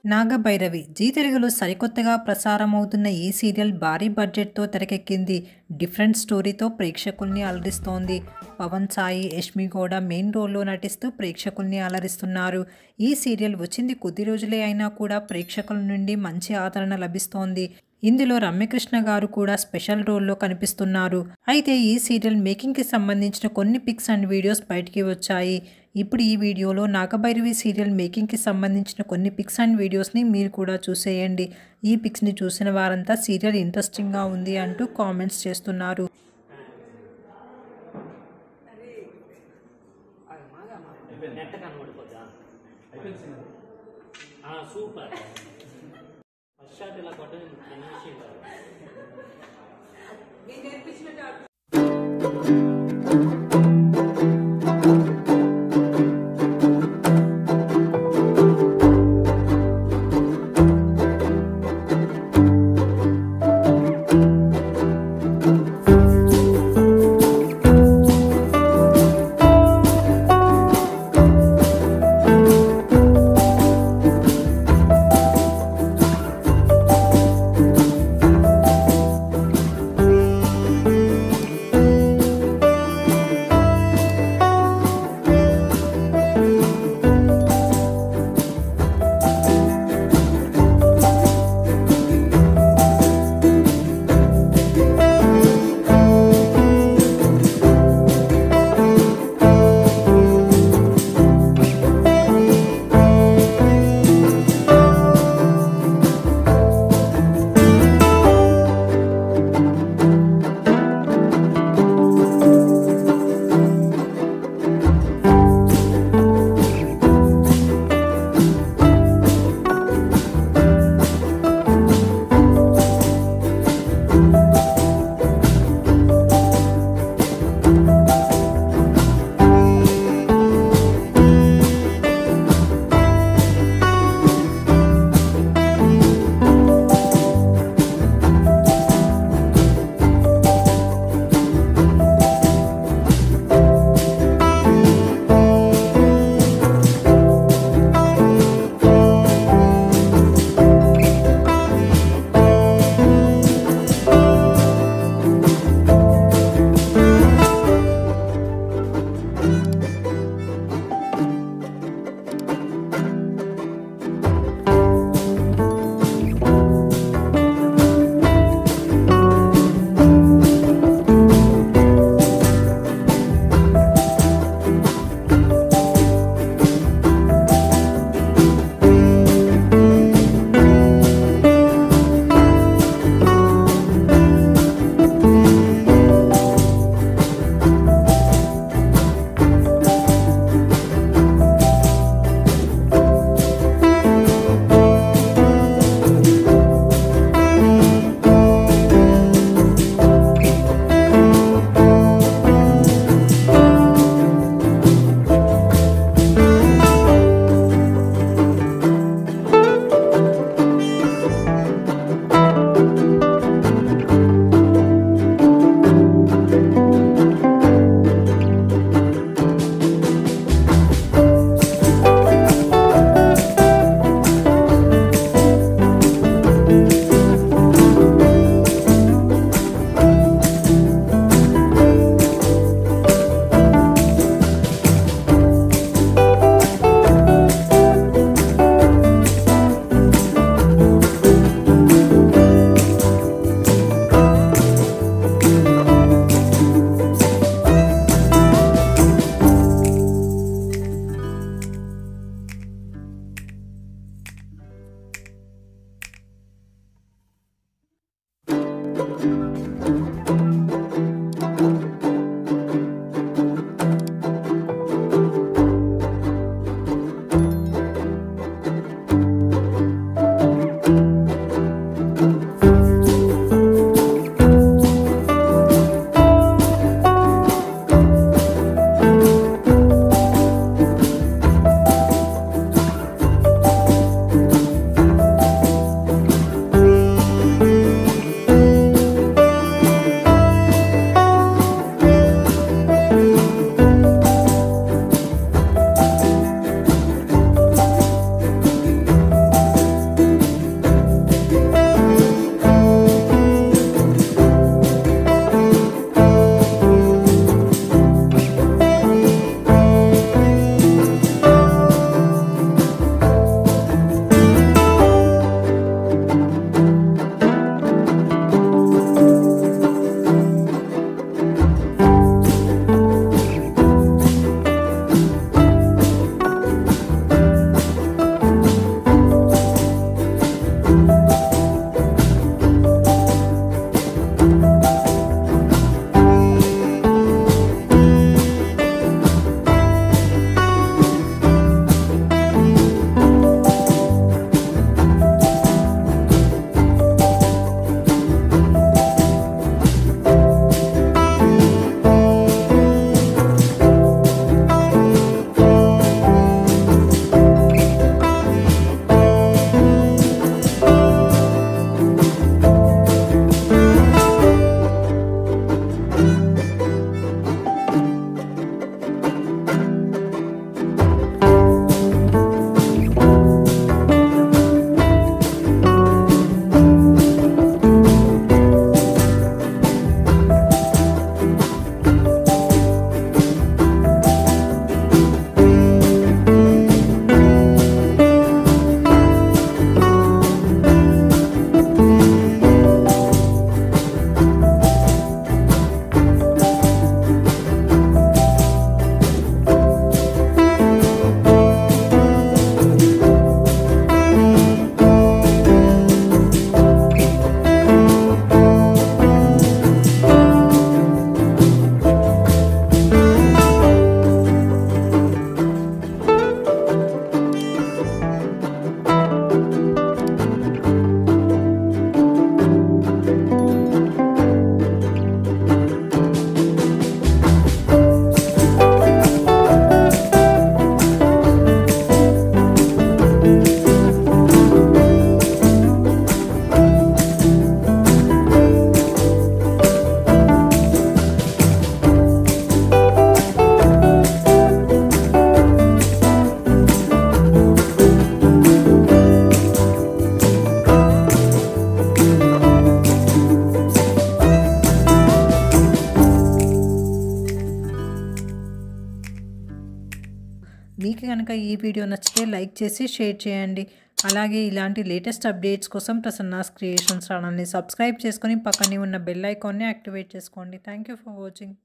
Naga Bhairavi G తెలుగులో సరికొత్తగా ప్రసారమవుతున్న ఈ సీరియల్ భారీ బడ్జెట్తో తెరకెక్కింది డిఫరెంట్ స్టోరీతో ప్రేక్షకుల్ని అలరిస్తోంది పవన్ సాయి యష్మి గౌడ మెయిన్ రోల్లో నటిస్తూ ప్రేక్షకుల్ని అలరిస్తున్నారు ఈ సీరియల్ వచ్చింది కొద్ది రోజులే అయినా కూడా ప్రేక్షకుల నుండి మంచి ఆదరణ లభిస్తోంది ఇందులో రమ్యకృష్ణ గారు కూడా స్పెషల్ రోల్లో కనిపిస్తున్నారు అయితే ఈ సీరియల్ మేకింగ్కి సంబంధించిన కొన్ని పిక్స్ అండ్ వీడియోస్ బయటికి వచ్చాయి ఇప్పుడు ఈ వీడియోలో నాగభైరవి సీరియల్ మేకింగ్కి సంబంధించిన కొన్ని పిక్స్ అండ్ వీడియోస్ని మీరు కూడా చూసేయండి ఈ పిక్స్ని చూసిన వారంతా సీరియల్ ఇంట్రెస్టింగ్గా ఉంది అంటూ కామెంట్స్ చేస్తున్నారు నెట్ కనబడిపోతా సూపర్ ఫస్ట్ షాట్ ఇలా కొట్టడం చిన్న విషయం కాదు మీకు కనుక ఈ వీడియో నచ్చితే లైక్ చేసి షేర్ చేయండి అలాగే ఇలాంటి లేటెస్ట్ అప్డేట్స్ కోసం ప్రసన్నాస్ క్రియేషన్స్ ఛానల్ని సబ్స్క్రైబ్ చేసుకొని పక్కనే ఉన్న బెల్ ఐకాన్ని యాక్టివేట్ చేసుకోండి థ్యాంక్ యూ ఫర్ వాచింగ్